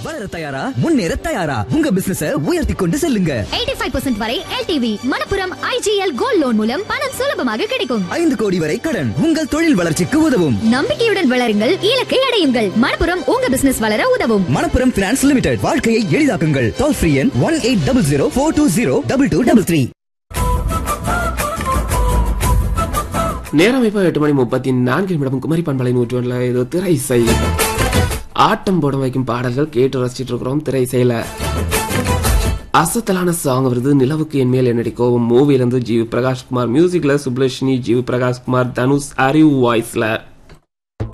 வளர தயாரா முன்னேற தயாரா உங்க பிசினஸ உயர்த்தி கொண்டு செல்லுங்க 85% வரை LTV Manappuram IGL gold loan மூலம் பணம் சுலபமாக கிடைக்கும் ஐந்து கோடி வரை கடன் உங்கள் தொழில் வளர்ச்சிக்கு உதவும் நம்பிக்கையுடன் வளருங்கள் இலக்கை அடையுங்கள் மணப்புரம் உங்க பிசினஸ் வளர உதவும் மணப்புரம் பினான்ஸ் லிமிடெட் வாழ்க்கையை எளிதாக்குங்கள் டோல் ஃப்ரீ எண் one eight double zero four two zero double two double three நேரம் இப்ப எட்டு மணி முப்பத்தி நான்கு நிமிடம் குமரி பண்பலை நூற்றி ஒன்றுல இது திரை இசை ஆட்டம் போட வைக்கும் பாடல்கள் கேட்டு ரசிச்சிட்டு இருக்கிறோம் திரை இசையில அசத்தலான சாங் வருது நிலவுக்கு என் மேல் என்னடி கோவம் மூவில இருந்து ஜீவ் பிரகாஷ்குமார் மியூசிக்ல சுப்லட்சுமி ஜீவ் பிரகாஷ்குமார் தனுஷ் அறிவு வாய்ஸ்ல